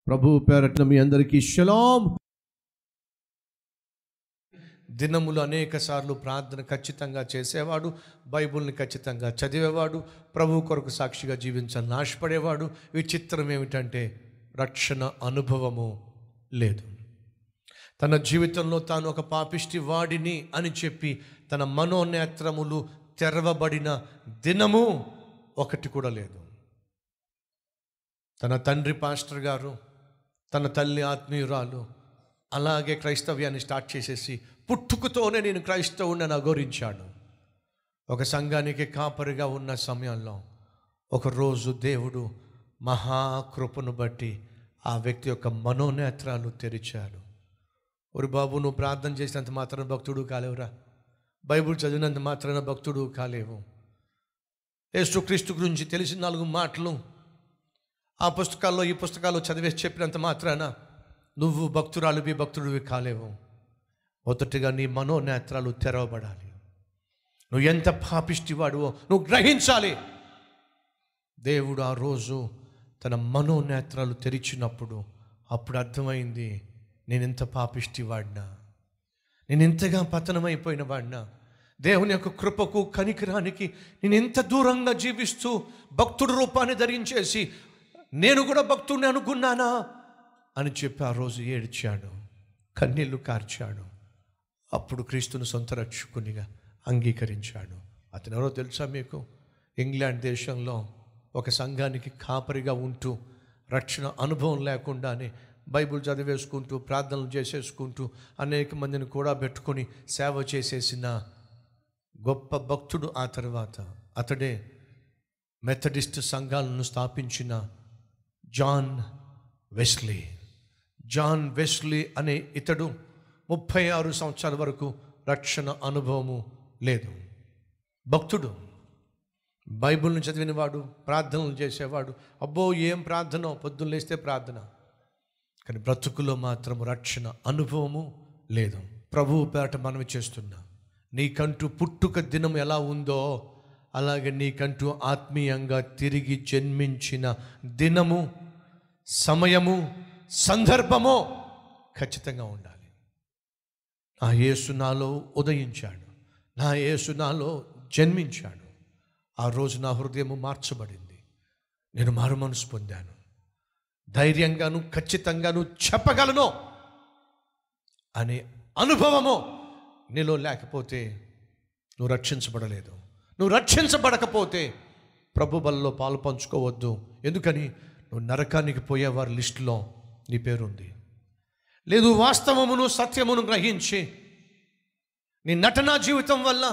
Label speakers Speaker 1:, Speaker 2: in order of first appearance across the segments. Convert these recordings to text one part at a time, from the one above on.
Speaker 1: ప్రభు పేరట్న మీ అందరికీ షలాం
Speaker 2: దినములు అనేక సార్లు ప్రార్థన ఖచ్చితంగా చేసేవాడు బైబుల్ని ఖచ్చితంగా చదివేవాడు ప్రభు కొరకు సాక్షిగా జీవించాలని ఆశపడేవాడు విచిత్రం ఏమిటంటే రక్షణ అనుభవము లేదు తన జీవితంలో తాను ఒక పాపిష్టి వాడిని అని చెప్పి తన మనోనేత్రములు తెరవబడిన దినము ఒకటి కూడా లేదు తన తండ్రి పాస్టర్ గారు తన తల్లి ఆత్మీయురాలు అలాగే క్రైస్తవ్యాన్ని స్టార్ట్ చేసేసి పుట్టుకతోనే నేను క్రైస్తవుని అఘోరించాడు ఒక సంఘానికి కాపరిగా ఉన్న సమయంలో ఒకరోజు దేవుడు మహాకృపను బట్టి ఆ వ్యక్తి యొక్క మనోనేత్రాలు తెరిచాడు ఒరి బాబు నువ్వు ప్రార్థన చేసినంత మాత్రాన భక్తుడు కాలేవురా బైబుల్ చదివినంత మాత్రాన భక్తుడు కాలేవు యేసుక్రీస్తు గురించి తెలిసిన నాలుగు మాటలు ఆ పుస్తకాల్లో ఈ పుస్తకాల్లో చదివేసి చెప్పినంత మాత్రాన నువ్వు భక్తురాలువి భక్తుడివి కాలేవు మొదటిగా నీ మనోనేత్రాలు తెరవబడాలి నువ్వు ఎంత పాపిష్టివాడువో నువ్వు గ్రహించాలి దేవుడు ఆ రోజు తన మనోనేత్రాలు తెరిచినప్పుడు అప్పుడు అర్థమైంది నేను ఎంత పాపిష్టివాడినా నేను ఎంతగా పతనమైపోయిన వాడినా దేవుని యొక్క కృపకు కనికరానికి నేను ఎంత దూరంగా జీవిస్తూ భక్తుడు రూపాన్ని ధరించేసి నేను కూడా భక్తుడిని అనుకున్నానా అని చెప్పి ఆ రోజు ఏడ్చాడు కన్నీళ్లు కార్చాడు అప్పుడు క్రీస్తును సొంత రక్షకునిగా అంగీకరించాడు అతను ఎవరో తెలుసా మీకు ఇంగ్లాండ్ దేశంలో ఒక సంఘానికి కాపరిగా ఉంటూ రక్షణ అనుభవం లేకుండానే బైబిల్ చదివేసుకుంటూ ప్రార్థనలు చేసేసుకుంటూ అనేక మందిని కూడా పెట్టుకొని సేవ చేసేసిన గొప్ప భక్తుడు ఆ తర్వాత అతడే మెథడిస్ట్ సంఘాలను స్థాపించిన జాన్ వెస్లీ జాన్ వెస్లీ అనే ఇతడు ముప్పై ఆరు సంవత్సరాల వరకు రక్షణ అనుభవము లేదు భక్తుడు బైబిల్ని చదివినవాడు ప్రార్థనలు చేసేవాడు అబ్బో ఏం ప్రార్థన పొద్దున్న లేస్తే ప్రార్థన కానీ బ్రతుకులో మాత్రం రక్షణ అనుభవము లేదు ప్రభువు పేట మనవి చేస్తున్నా నీకంటూ పుట్టుక దినం ఎలా ఉందో అలాగే నీకంటూ ఆత్మీయంగా తిరిగి జన్మించిన దినము సమయము సందర్భము ఖచ్చితంగా ఉండాలి నా యేసు నాలో ఉదయించాడు నా యేసు నాలో జన్మించాడు ఆ రోజు నా హృదయము మార్చబడింది నేను మారు మనసు పొందాను ధైర్యంగాను ఖచ్చితంగాను చెప్పగలను అనే అనుభవము నీలో లేకపోతే నువ్వు రక్షించబడలేదు నువ్వు రక్షించబడకపోతే ప్రభు బలలో పాలు పంచుకోవద్దు ఎందుకని నువ్వు నరకానికి పోయేవారి లిస్టులో నీ పేరుంది లేదు వాస్తవమును సత్యమును గ్రహించి నీ నటనా జీవితం వల్ల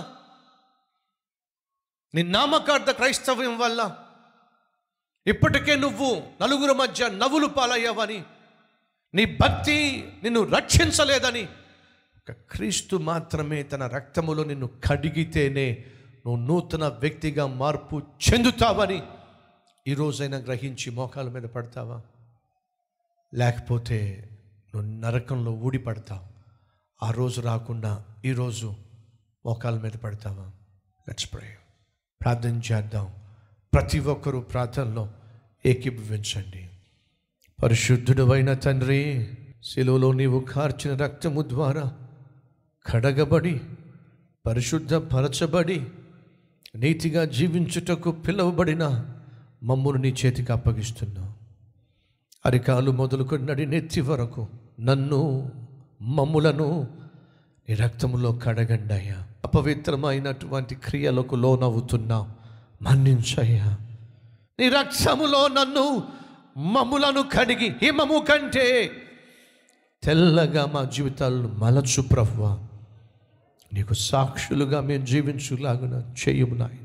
Speaker 2: నీ నామకార్థ క్రైస్తవ్యం వల్ల ఇప్పటికే నువ్వు నలుగురు మధ్య నవ్వులు పాలయ్యావని నీ భక్తి నిన్ను రక్షించలేదని ఒక క్రీస్తు మాత్రమే తన రక్తములో నిన్ను కడిగితేనే నువ్వు నూతన వ్యక్తిగా మార్పు చెందుతావని ఈ రోజైనా గ్రహించి మోకాల మీద పడతావా లేకపోతే నువ్వు నరకంలో ఊడిపడతావు ఆ రోజు రాకుండా ఈరోజు మోకాల మీద పడతావా లెట్స్ ప్రే ప్రార్థన చేద్దాం ప్రతి ఒక్కరూ ప్రార్థనలో ఏకీభవించండి పరిశుద్ధుడు అయిన తండ్రి శిలువలో నీవు కార్చిన రక్తము ద్వారా కడగబడి పరిశుద్ధపరచబడి నీతిగా జీవించుటకు పిలువబడిన మమ్మును నీ చేతికి అప్పగిస్తున్నావు అరికాలు మొదలుకొని నడి నెత్తి వరకు నన్ను మమ్ములను నీ రక్తములో కడగండయ్యా అపవిత్రమైనటువంటి క్రియలకు లోనవుతున్నాం మన్నించయ్యా నీ రక్తములో నన్ను మమ్ములను కడిగి హిమము కంటే తెల్లగా మా జీవితాలను మలచు ప్రవ్వ నీకు సాక్షులుగా మేము జీవించులాగున చేయుము నాయన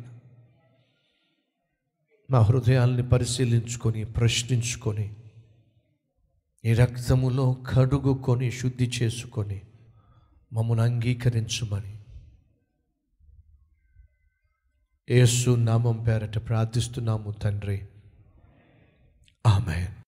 Speaker 2: మా హృదయాల్ని పరిశీలించుకొని ప్రశ్నించుకొని నీ రక్తములో కడుగుకొని శుద్ధి చేసుకొని మమ్మల్ని అంగీకరించమని యేసు నామం పేరట ప్రార్థిస్తున్నాము తండ్రి ఆమె